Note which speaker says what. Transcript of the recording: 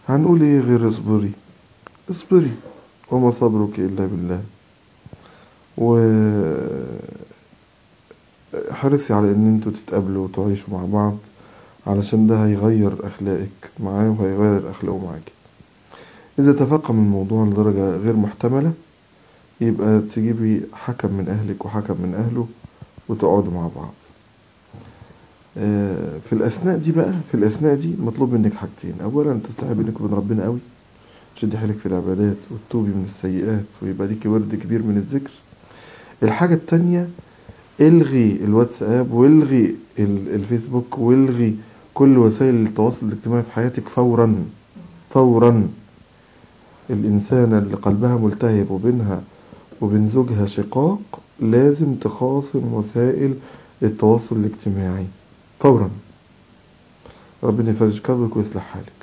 Speaker 1: هنقول ايه غير اصبري اصبري وما صبرك الا بالله و حرصي على ان انتوا تتقابلوا وتعيشوا مع بعض علشان ده هيغير اخلاقك معاه وهيغير اخلاقه معاكي اذا تفاقم الموضوع لدرجة غير محتملة يبقى تجيبي حكم من اهلك وحكم من اهله وتقعدوا مع بعض آه، في الأثناء دي بقى في الأثناء دي مطلوب منك حاجتين أولا تصلحي بينك وبين ربنا قوي تشدي حيلك في العبادات وتتوبي من السيئات ويبقى ليكي ورد كبير من الذكر الحاجة التانية الغي الواتساب والغي ال- الفيسبوك والغي كل وسائل التواصل الاجتماعي في حياتك فورا فورا الإنسانة اللي قلبها ملتهب وبينها وبين زوجها شقاق لازم تخاصم وسائل التواصل الاجتماعي فورا ربنا يفرج كربك ويصلح حالك